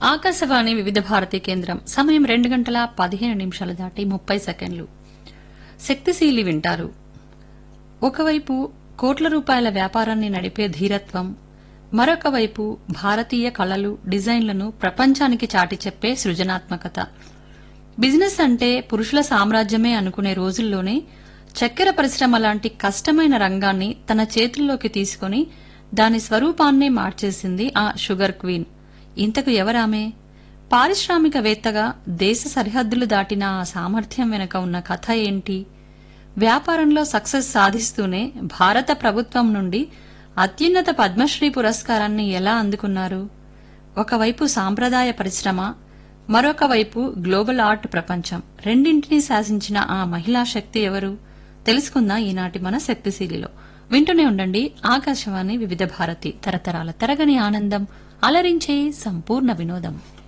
ఆకాశవాణి వివిధ భారతి కేంద్రం సమయం రెండు గంటల పదిహేను నిమిషాలు దాటి ముప్పై సెకండ్లు శక్తిశీలి వింటారు ఒకవైపు కోట్ల రూపాయల వ్యాపారాన్ని నడిపే ధీరత్వం మరొక వైపు భారతీయ కళలు డిజైన్లను ప్రపంచానికి చాటి చెప్పే సృజనాత్మకత బిజినెస్ అంటే పురుషుల సామ్రాజ్యమే అనుకునే రోజుల్లోనే చక్కెర పరిశ్రమ లాంటి కష్టమైన రంగాన్ని తన చేతుల్లోకి తీసుకుని దాని స్వరూపాన్నే మార్చేసింది ఆ షుగర్ క్వీన్ ఇంతకు ఎవరామే పారిశ్రామికవేత్తగా దేశ సరిహద్దులు దాటిన ఆ సామర్థ్యం వెనుక ఉన్న కథ ఏంటి వ్యాపారంలో సక్సెస్ సాధిస్తూనే భారత ప్రభుత్వం నుండి అత్యున్నత పద్మశ్రీ పురస్కారాన్ని ఎలా అందుకున్నారు ఒకవైపు సాంప్రదాయ పరిశ్రమ మరొక వైపు గ్లోబల్ ఆర్ట్ ప్రపంచం రెండింటినీ శాసించిన ఆ మహిళా శక్తి ఎవరు తెలుసుకుందాం ఈనాటి మన శక్తిశీలిలో వింటూనే ఉండండి ఆకాశవాణి వివిధ భారతి తరతరాల తరగని ఆనందం అలరించే సంపూర్ణ వినోదం